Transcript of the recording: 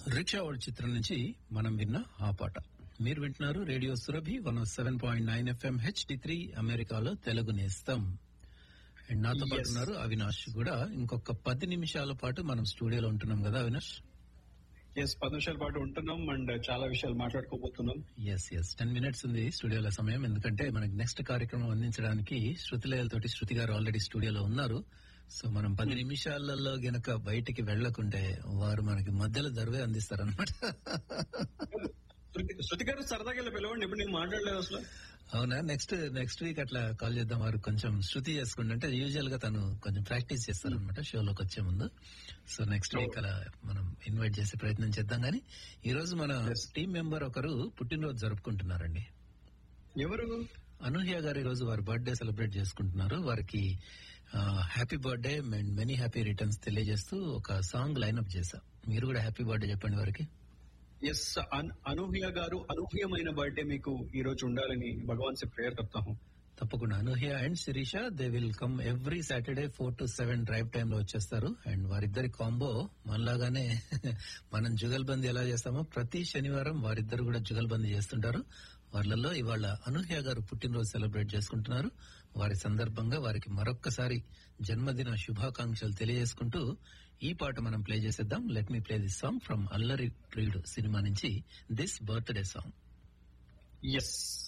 Rickshaw వాడి చిత్రం నుంచి మనం విన్న ఆ పాట మీరు వింటున్నారు radio Surabhi one seven point nine FM HD three అమెరికాలో తెలుగు నేస్తం అండ్ నాతో పాటు Yes. ఉన్నారు అవినాష్ కూడా ఇంకొక పది నిమిషాల పాటు మనం స్టూడియోలో ఉంటున్నాం కదా అవినాష్ ఎస్ పది నిమిషాల పాటు ఉంటున్నాం అండ్ చాలా విషయాలు మాట్లాడుకోబోతున్నాం ఎస్ ఎస్ టెన్ మినిట్స్ ఉంది స్టూడియోలో సమయం ఎందుకంటే మనకి నెక్స్ట్ కార్యక్రమం అందించడానికి శృతిలయలతోటి శృతి గారు ఆల్రెడీ స్టూడియోలో ఉన్నారు సో మనం పది నిమిషాలలో గనక బయటికి వెళ్లకుంటే వారు మనకి మధ్యలో దర్వే అందిస్తారనమాట శృతి శృతి గారు సరదాగా ఇలా పిలవండి ఇప్పుడు నేను మాట్లాడలేదు అసలు అవునా నెక్స్ట్ నెక్స్ట్ వీక్ అట్లా కాల్ చేద్దాం వారు కొంచెం శృతి చేసుకుంటే అంటే యూజువల్ గా తను కొంచెం ప్రాక్టీస్ చేస్తారనమాట షోలోకి వచ్చే ముందు సో నెక్స్ట్ వీక్ అలా మనం ఇన్వైట్ చేసే ప్రయత్నం చేద్దాం కానీ ఈ రోజు మన Yes. టీం మెంబర్ ఒకరు పుట్టినరోజు జరుపుకుంటున్నారండి ఎవరు అనూహ్య గారు ఈ రోజు వారి బర్త్డే సెలబ్రేట్ చేసుకుంటున్నారు వారికి happy birthday and many happy returns తెలియజేస్తూ ఒక సాంగ్ లైన్అప్ చేశా మీరు కూడా హ్యాపీ బర్త్డే చెప్పండి వారికి ఎస్ అనూహ్య గారు అనూహ్యమైన బర్త్డే మీకు ఈ రోజు ఉండాలని భగవాన్ से ప్రేయర్ करता हूँ తప్పకుండా Anuhya and Sirisha they will come every Saturday four to seven drive time లో వచ్చేస్తారు అండ్ వారిద్దరి కాంబో మనలాగానే మనం జుగల్బందీ ఎలా చేస్తామో ప్రతి శనివారం వారిద్దరు కూడా జుగల్బందీ చేస్తుంటారు వాళ్ళల్లో ఇవాళ అనూహ్య గారు పుట్టినరోజు సెలబ్రేట్ చేసుకుంటున్నారు వారి సందర్భంగా వారికి మరొక్కసారి జన్మదిన శుభాకాంక్షలు తెలియజేసుకుంటూ ఈ పాట మనం ప్లే చేసేద్దాం let me play this song from Allari Priyudu cinema నుంచి దిస్ బర్త్డే సాంగ్ ఎస్